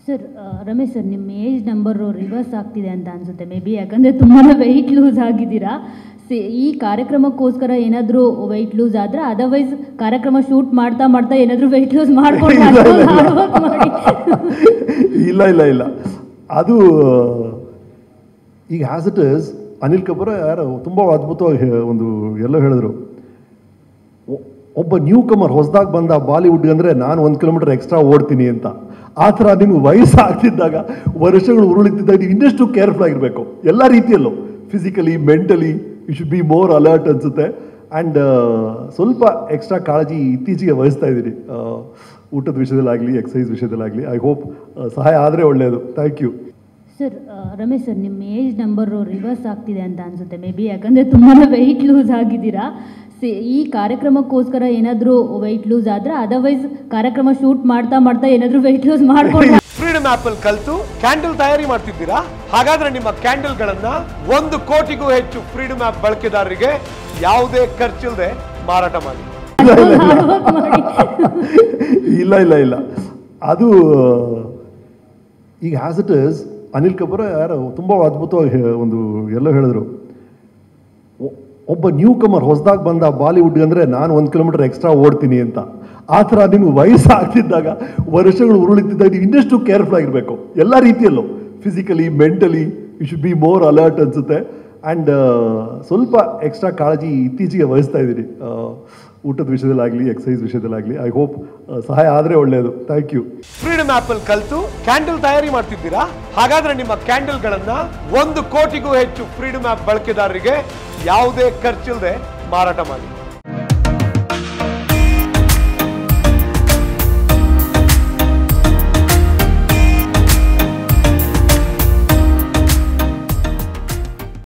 sir ಆ, Ramesh sir ನಿಮ್ಮ age number reverse ಆಗ್ತಿದೆ ಅಂತ ಅನಿಸುತ್ತೆ ಮೇ ಬಿ ಯಾಕಂದರೆ ತುಂಬಾ ವೆಯ್ಟ್ ಲೂಸ್ ಆಗಿದ್ದೀರಾ ಸಿ ಈ ಕಾರ್ಯಕ್ರಮಕ್ಕೋಸ್ಕರ ಏನಾದರೂ ವೆಯ್ಟ್ ಲೂಸ್ ಆದರೆ ಅದರ್ವೈಸ್ ಕಾರ್ಯಕ್ರಮ ಶೂಟ್ ಮಾಡ್ತಾ ಮಾಡ್ತಾ ಏನಾದರೂ ವೆಯ್ಟ್ ಲೂಸ್ ಮಾಡ್ಕೊಂಡು ಹಾರ್ಡ್ ವರ್ಕ್ ಮಾಡಿ ಇಲ್ಲ ಇಲ್ಲ ಇಲ್ಲ ಅದು ಈಗ has it is Anil Kapoor ಯಾರು ತುಂಬ ಅದ್ಭುತವಾಗಿ ಹೇ- ಒಂದು ಎಲ್ಲೋ ಹೇಳಿದ್ರು ಒ- ಒಬ್ಬ ನ್ಯೂ ಕಮರ್ ಹೊಸದಾಗಿ ಬಂದ ಬಾಲಿವುಡ್ಗೆ ಅಂದರೆ ನಾನು ಒಂದು ಕಿಲೋಮೀಟರ್ ಎಕ್ಸ್ಟ್ರಾ ಓಡ್ತೀನಿ ಅಂತ ಆ ಥರ ನಿಮ್ಗೆ ವಯಸ್ಸು ಆಗ್ತಿದ್ದಾಗ ವರ್ಷಗಳು ಉರುಳಿತಿದ್ದಾಗ ನೀವು ಇನ್ನಷ್ಟು ಕೇರ್ಫುಲ್ ಆಗಿರಬೇಕು ಎಲ್ಲ ರೀತಿಯಲ್ಲೂ physically mentally you should be more alert ಅನಿಸುತ್ತೆ ಆ್ಯಂಡ್ ಸ್ವಲ್ಪ ಎಕ್ಸ್ಟ್ರಾ ಕಾಳಜಿ ಇತ್ತೀಚೆಗೆ ವಹಿಸ್ತಾ ಇದ್ದೀನಿ ಊಟದ ವಿಷಯದಲ್ಲಾಗಲಿ ಎಕ್ಸಸೈಸ್ ವಿಷಯದಲ್ಲಾಗಲಿ ಐ ಹೋಪ್ ಸಹಾಯ ಆದರೆ ಒಳ್ಳೆಯದು ಥ್ಯಾಂಕ್ ಯು ಸರ್ ಆ, ರಮೇಶ್ ಸರ್ ನಿಮ್ಮ ಏಜ್ ನಂಬರು ರಿವರ್ಸ್ ಆಗ್ತಿದೆ ಅಂತ ಅನಿಸುತ್ತೆ ಮೇ ಬಿ ಯಾಕಂದರೆ ತುಂಬಾ ವೆಯ್ಟ್ ಲೂಸ್ ಆಗಿದ್ದೀರಾ ಸಿ ಈ ಕಾರ್ಯಕ್ರಮಕ್ಕೋಸ್ಕರ ಏನಾದರೂ ವೆಯ್ಟ್ ಲೂಸ್ ಆದರೆ ಅದರ್ವೈಸ್ ಕಾರ್ಯಕ್ರಮ ಶೂಟ್ ಮಾಡ್ತಾ ಮಾಡ್ತಾ ಏನಾದರೂ ವೆಯ್ಟ್ ಲೂಸ್ ಮಾಡ್ಕೊಂಡು ಫ್ರೀಡಮ್ ಆಪ್ ಅಲ್ಲಿ ಕಲ್ತು ಕ್ಯಾಂಡಲ್ ತಯಾರಿ ಮಾಡ್ತಿದ್ದೀರಾ ಹಾಗಾದ್ರೆ ನಿಮ್ಮ ಕ್ಯಾಂಡಲ್ ಗಳನ್ನ ಒಂದು ಕೋಟಿಗೂ ಹೆಚ್ಚು ಫ್ರೀಡಮ್ ಆಪ್ ಬಳಕೆದಾರರಿಗೆ ಯಾವುದೇ ಖರ್ಚಿಲ್ಲದೆ ಮಾರಾಟ ಮಾಡಿ ಹಾರ್ಡ್ ವರ್ಕ್ ಮಾಡಿ ಇಲ್ಲ ಇಲ್ಲ ಇಲ್ಲ ಅದು ಈಗ has it is Anil Kapoor ಯಾರು ತುಂಬ ಅದ್ಭುತವಾಗಿ ಹೇ- ಒಂದು ಎಲ್ಲೋ ಹೇಳಿದ್ರು ಒ- ಒಬ್ಬ ನ್ಯೂ ಕಮರ್ ಹೊಸದಾಗಿ ಬಂದ ಬಾಲಿವುಡ್ಗೆ ಅಂದರೆ ನಾನು ಒಂದು ಕಿಲೋಮೀಟರ್ ಎಕ್ಸ್ಟ್ರಾ ಓಡ್ತೀನಿ ಅಂತ ಆ ಥರ ನಿಮ್ಗೆ ವಯಸ್ಸು ಆಗ್ತಿದ್ದಾಗ ವರ್ಷಗಳು ಉರುಳಿತಿದ್ದಾಗ ನೀವು ಇನ್ನಷ್ಟು ಕೇರ್ಫುಲ್ ಆಗಿರಬೇಕು ಎಲ್ಲ ರೀತಿಯಲ್ಲೂ physically mentally you should be more alert ಅನಿಸುತ್ತೆ ಆ್ಯಂಡ್ ಸ್ವಲ್ಪ ಎಕ್ಸ್ಟ್ರಾ ಕಾಳಜಿ ಇತ್ತೀಚೆಗೆ ವಹಿಸ್ತಾ ಇದ್ದೀನಿ ಊಟದ ವಿಷಯದಲ್ಲಾಗಲಿ ಎಕ್ಸಸೈಸ್ ವಿಷಯದಲ್ಲಾಗಲಿ ಐ ಹೋಪ್ ಸಹಾಯ ಆದರೆ ಒಳ್ಳೆಯದು ಥ್ಯಾಂಕ್ ಯು ಫ್ರೀಡಮ್ ಆಪ್ ಅಲ್ಲಿ ಕಲ್ತು ಕ್ಯಾಂಡಲ್ ತಯಾರಿ ಮಾಡ್ತಿದ್ದೀರಾ ಹಾಗಾದ್ರೆ ನಿಮ್ಮ ಕ್ಯಾಂಡಲ್ ಗಳನ್ನ ಒಂದು ಕೋಟಿಗೂ ಹೆಚ್ಚು ಫ್ರೀಡಮ್ ಆಪ್ ಬಳಕೆದಾರರಿಗೆ ಯಾವುದೇ ಖರ್ಚಿಲ್ಲದೆ ಮಾರಾಟ ಮಾಡಿ